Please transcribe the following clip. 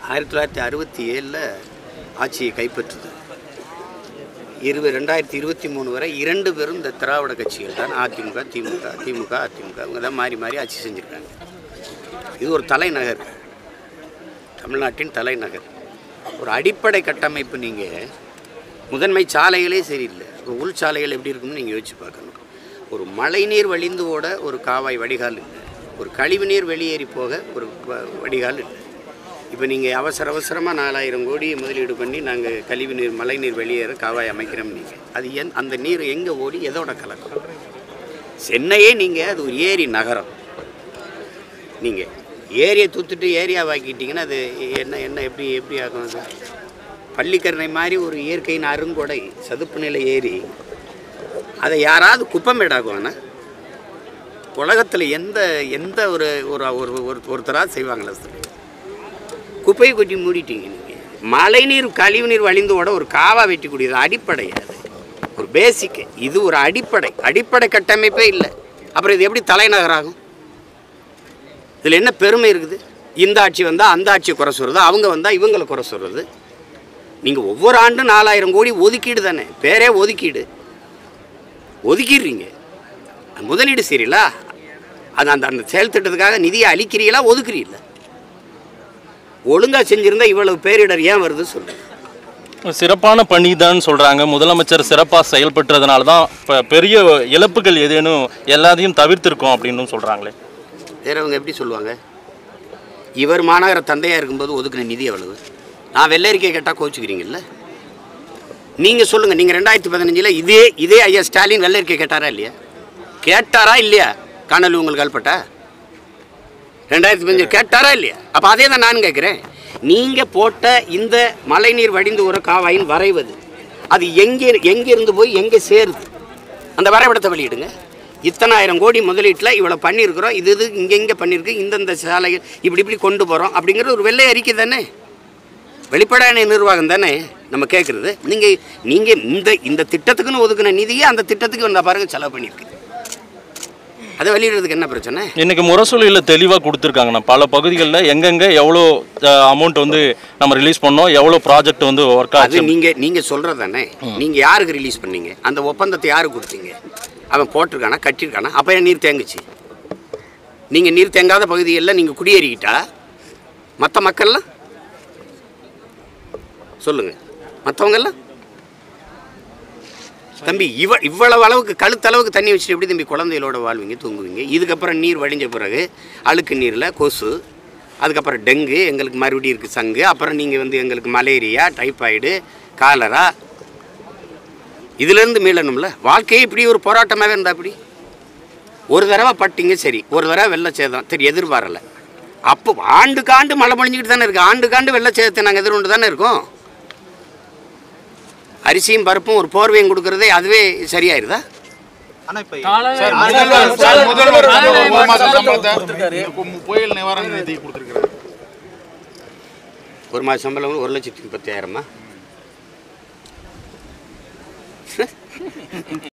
ஆயிரத்தி தொள்ளாயிரத்தி அறுபத்தி ஏழில் ஆட்சியை கைப்பற்றுது இருபது ரெண்டாயிரத்தி இருபத்தி மூணு வரை இரண்டு பேரும் இந்த திராவிட கட்சிகள் தான் அதிமுக திமுக திமுக அதிமுக இவங்க தான் மாறி மாறி ஆட்சி செஞ்சுருக்காங்க இது ஒரு தலைநகர் தமிழ்நாட்டின் தலைநகர் ஒரு அடிப்படை கட்டமைப்பு நீங்கள் முதன்மை சாலைகளே சரியில்லை ஒரு உள் சாலைகள் எப்படி இருக்கும்னு நீங்கள் யோசிச்சு பார்க்கணும் ஒரு மழைநீர் வழிந்து ஓட ஒரு காவாய் வடிகால் இல்லை ஒரு கழிவுநீர் வெளியேறி போக ஒரு வ- வடிகால் இல்லை இப்போ நீங்கள் அவசர அவசரமாக நாலாயிரம் கோடி முதலீடு பண்ணி நாங்கள் கழிவுநீர் மழைநீர் வெளியேற காவாய் அமைக்கிறோம் நீங்கள் அது என் அந்த நீர் எங்கே ஓடி எதோட கலக்கும் சென்னையே நீங்கள் அது ஒரு ஏரி நகரம் நீங்கள் ஏரியை தூத்துட்டு ஏரியாவாக்கிட்டீங்கன்னா அது என்ன என்ன எப்படி எப்படி ஆகும் அது பள்ளிக்கரணை மாதிரி ஒரு இயற்கையின் அருங்கொடை சதுப்பு நிலை ஏரி அதை யாராவது குப்பமேடாக்குவானா உலகத்தில் எந்த எந்த ஒரு ஒரு ஒரு ஒரு ஒருத்தராக செய்வாங்களா சொல்லி குப்பையை கொட்டி மூடிட்டீங்க நீங்கள் மழைநீர் கழிவுநீர் வழிந்து ஓட ஒரு காவா வெட்டிக்கூடியது அடிப்படை அது ஒரு பேசிக்கு இது ஒரு அடிப்படை அடிப்படை கட்டமைப்பே இல்லை அப்புறம் இது எப்படி தலைநகராகும் இதில் என்ன பெருமை இருக்குது இந்த ஆட்சி வந்தால் அந்த ஆட்சியை குறை சொல்கிறது அவங்க வந்தால் இவங்களை குறை சொல்கிறது நீங்கள் ஒவ்வொரு ஆண்டும் நாலாயிரம் கோடி ஒதுக்கீடு தானே பேரே ஒதுக்கீடு ஒதுக்கிடுறீங்க முதலீடு சரியில்ல அது அந்த அந்த செயல் திட்டத்துக்காக நிதியை அளிக்கிறீங்களா ஒதுக்குறீங்களா ஒழுங்காக செஞ்சுருந்தா இவ்வளவு பேரிடர் ஏன் வருது சொல்லுங்கள் சிறப்பான பணி தான் சொல்கிறாங்க முதலமைச்சர் சிறப்பாக செயல்பட்டதுனால தான் இப்போ பெரிய இழப்புகள் ஏதேனும் எல்லாத்தையும் தவிர்த்திருக்கோம் அப்படின்னு சொல்கிறாங்களே வேறவங்க எப்படி சொல்லுவாங்க இவர் மாநகர தந்தையாக இருக்கும்போது ஒதுக்குன நிதி எவ்வளவு நான் வெள்ளரிக்கை கேட்டால் கோச்சுக்கிறீங்கல்ல நீங்கள் சொல்லுங்கள் நீங்கள் ரெண்டாயிரத்தி பதினஞ்சில் இதே இதே ஐயா ஸ்டாலின் வெள்ளரிக்கை கேட்டாரா இல்லையா கேட்டாரா இல்லையா காணொலி உங்களுக்கு கல்பட்டா ரெண்டாயிரத்தி பதினஞ்சு கேட்டாரா இல்லையா அப்போ அதே தான் நான் கேட்குறேன் நீங்கள் போட்ட இந்த மழைநீர் வடிந்து ஒரு காவாயின் வரைவது அது எங்கே எங்கே இருந்து போய் எங்கே சேருது அந்த வரைபடத்தை வெளியிடுங்க இத்தனாயிரம் கோடி முதலீட்டில் இவ்வளோ பண்ணியிருக்கிறோம் இது இது இங்கே இங்கே பண்ணியிருக்கு இந்தந்த சாலைகள் இப்படி இப்படி கொண்டு போகிறோம் அப்படிங்கிறது ஒரு வெள்ளை அறிக்கை தானே வெளிப்படையான நிர்வாகம் தானே நம்ம கேட்குறது நீங்கள் நீங்கள் இந்த இந்த திட்டத்துக்குன்னு ஒதுக்கின நிதியை அந்த திட்டத்துக்கு வந்த பாருங்க செலவு பண்ணியிருக்கு அதை வெளியிடுறதுக்கு என்ன பிரச்சனை இன்னைக்கு முரசொலியில் தெளிவாக கொடுத்துருக்காங்கண்ணா பல பகுதிகளில் எங்கெங்கே எவ்வளோ அமௌண்ட் வந்து நம்ம ரிலீஸ் பண்ணோம் எவ்வளோ ப்ராஜெக்ட் வந்து ஒர்க் அது ஆச்சு நீங்க நீங்க சொல்றது தானே நீங்க யாருக்கு ரிலீஸ் பண்ணீங்க அந்த ஒப்பந்தத்தை யாருக்கு கொடுத்தீங்க அவன் போட்டிருக்கானா கட்டியிருக்கானா அப்போ ஏன் நீர் தேங்குச்சு நீங்க நீர் தேங்காத பகுதிகளில் நீங்க குடியேறிக்கிட்டா மற்ற மக்கள்லாம் சொல்லுங்க மற்றவங்கெல்லாம் தம்பி இவ இவ்வளவு அளவுக்கு கழுத்தளவுக்கு தண்ணி வச்சுட்டு எப்படி தம்பி குழந்தைகளோட வாழ்வீங்க தூங்குவீங்க இதுக்கப்புறம் நீர் வடிஞ்ச பிறகு அழுக்கு நீரில் கொசு அதுக்கப்புறம் டெங்கு எங்களுக்கு மறுபடியும் இருக்குது சங்கு அப்புறம் நீங்கள் வந்து எங்களுக்கு மலேரியா டைபாய்டு காலரா இதுலேருந்து மீளணும்ல வாழ்க்கையே இப்படி ஒரு போராட்டமாகவே இருந்தா அப்படி ஒரு தடவை பட்டிங்க சரி ஒரு தடவை வெள்ள சேதம் சரி எதிர்பாரலை அப்போ ஆண்டுக்கு ஆண்டு மழை பொழிஞ்சிக்கிட்டு தானே இருக்குது ஆண்டுக்கு ஆண்டு வெள்ள சேதத்தை நாங்கள் எதிர்கொண்டு தானே இருக்கோம் அரிசியும் பருப்பும் ஒரு போர்வையும் கொடுக்கறதே அதுவே சரியாயிருதா சார், முதல்வர் சார், முதல்வர் வந்து ஒரு மாசம் சம்பளத்தை இந்த புயல் நிவாரண நிதி கொடுத்துருக்காரு ஒரு மாத சம்பளம் ஒரு லட்சத்தி முப்பத்தி ஆயிரமா